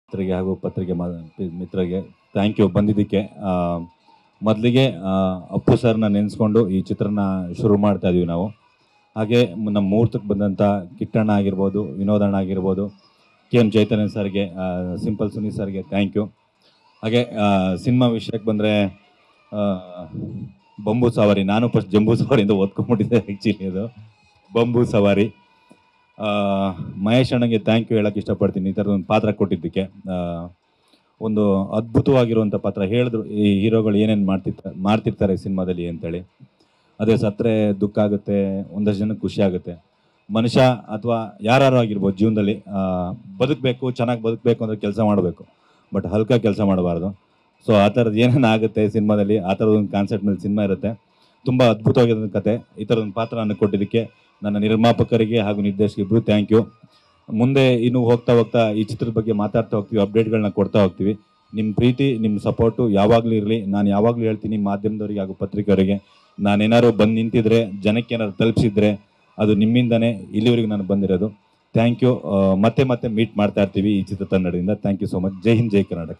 ಮಿತ್ರರಿಗೆ ಹಾಗೂ ಪತ್ರಿಕೆ ಮಾ- ಮಿತ್ರರಿಗೆ ಥ್ಯಾಂಕ್ ಯು ಬಂದಿದ್ದಕ್ಕೆ ಆ, ಮೊದಲಿಗೆ ಆ, ಅಪ್ಪು ಸರ್ನ ನೆನೆಸ್ಕೊಂಡು ಈ ಚಿತ್ರನ ಶುರು ಮಾಡ್ತಾ ಇದೀವಿ ನಾವು ಹಾಗೆ ಮ್- ನಮ್ಮ ಮುಹೂರ್ತಕ್ಕೆ ಬಂದಂಥ ಕಿಟ್ಟಣ್ಣ ಆಗಿರ್ಬೋದು ವಿನೋದಣ್ಣ ಆಗಿರ್ಬೋದು ಕೆ ಎಂ ಚೈತನ್ಯ ಸರ್ಗೆ ಆ, ಸಿಂಪಲ್ ಸುನಿ ಸರ್ಗೆ ಥ್ಯಾಂಕ್ ಯು ಹಾಗೆ ಸಿನಿಮಾ ವಿಷಯಕ್ಕೆ ಬಂದರೆ ಬಂಬೂ ಸವಾರಿ ನಾನು ಫಸ್ಟ್ ಜಂಬೂ ಸವಾರಿಯಿಂದ ಓದ್ಕೊಂಡ್ಬಿಟ್ಟಿದ್ದೆ ಆ್ಯಕ್ಚುಲಿ ಅದು ಬಂಬೂ ಸವಾರಿ ಆ, ಮಹೇಶ್ ಅಣ್ಣಗೆ ಥ್ಯಾಂಕ್ ಯು ಹೇಳಕ್ಕೆ ಇಷ್ಟಪಡ್ತೀನಿ ಈ ಥರದ ಒಂದು ಪಾತ್ರ ಕೊಟ್ಟಿದ್ದಕ್ಕೆ ಆ, ಒಂದು ಅದ್ಭುತವಾಗಿರುವಂಥ ಪಾತ್ರ ಹೇಳಿದ್ರು ಈ ಹೀರೋಗಳು ಏನೇನು ಮಾಡ್ತಿರ್ತಾರೆ ಮಾಡ್ತಿರ್ತಾರೆ ಸಿನಿಮಾದಲ್ಲಿ ಅಂತೇಳಿ ಅದೇ ಸತ್ತರೆ ದುಃಖ ಆಗುತ್ತೆ ಒಂದಷ್ಟು ಜನಕ್ಕೆ ಖುಷಿ ಆಗುತ್ತೆ ಮನುಷ್ಯ ಅಥವಾ ಯಾರು ಆಗಿರ್ಬೋದು ಜೀವನದಲ್ಲಿ ಆ, ಬದುಕಬೇಕು ಚೆನ್ನಾಗಿ ಬದುಕಬೇಕು ಅಂದರೆ ಕೆಲಸ ಮಾಡಬೇಕು ಬಟ್ ಹಲ್ಕ ಕೆಲಸ ಮಾಡಬಾರ್ದು ಸೊ ಆ ಥರದ್ದು ಏನೇನು ಆಗುತ್ತೆ ಸಿನಿಮಾದಲ್ಲಿ ಆ ಥರದ ಒಂದು ಕಾನ್ಸೆಪ್ಟ್ ಮೇಲೆ ಸಿನಿಮಾ ಇರುತ್ತೆ ತುಂಬ ಅದ್ಭುತವಾಗಿರೋ ಕತೆ ಈ ಥರದೊಂದು ಪಾತ್ರ ನನಗೆ ಕೊಟ್ಟಿದ್ದಕ್ಕೆ ನನ್ನ ನಿರ್ಮಾಪಕರಿಗೆ ಹಾಗೂ ನಿರ್ದೇಶಕರಿಬ್ಬರು ಥ್ಯಾಂಕ್ ಯು ಮುಂದೆ ಇನ್ನು ಹೋಗ್ತಾ ಹೋಗ್ತಾ ಈ ಚಿತ್ರದ ಬಗ್ಗೆ ಮಾತಾಡ್ತಾ ಹೋಗ್ತೀವಿ ಅಪ್ಡೇಟ್ಗಳನ್ನ ಕೊಡ್ತಾ ಹೋಗ್ತೀವಿ ನಿಮ್ಮ ಪ್ರೀತಿ ನಿಮ್ಮ ಸಪೋರ್ಟು ಯಾವಾಗಲೂ ಇರಲಿ ನಾನು ಯಾವಾಗಲೂ ಹೇಳ್ತೀನಿ ಮಾಧ್ಯಮದವರಿಗೆ ಹಾಗೂ ಪತ್ರಿಕೆಯವರಿಗೆ ನಾನೇನಾದ್ರು ಬಂದು ನಿಂತಿದ್ರೆ ಜನಕ್ಕೆ ಏನಾದ್ರು ತಲುಪಿಸಿದ್ರೆ ಅದು ನಿಮ್ಮಿಂದನೇ ಇಲ್ಲಿವರೆಗೂ ನಾನು ಬಂದಿರೋದು ಥ್ಯಾಂಕ್ ಯು ಮತ್ತೆ ಮತ್ತೆ ಮೀಟ್ ಮಾಡ್ತಾ ಇರ್ತೀವಿ ಈ ಚಿತ್ರತಂಡದಿಂದ ಥ್ಯಾಂಕ್ ಯು ಸೊ ಮಚ್ ಜೈ ಹಿಂದ್ ಜೈ ಕರ್ನಾಟಕ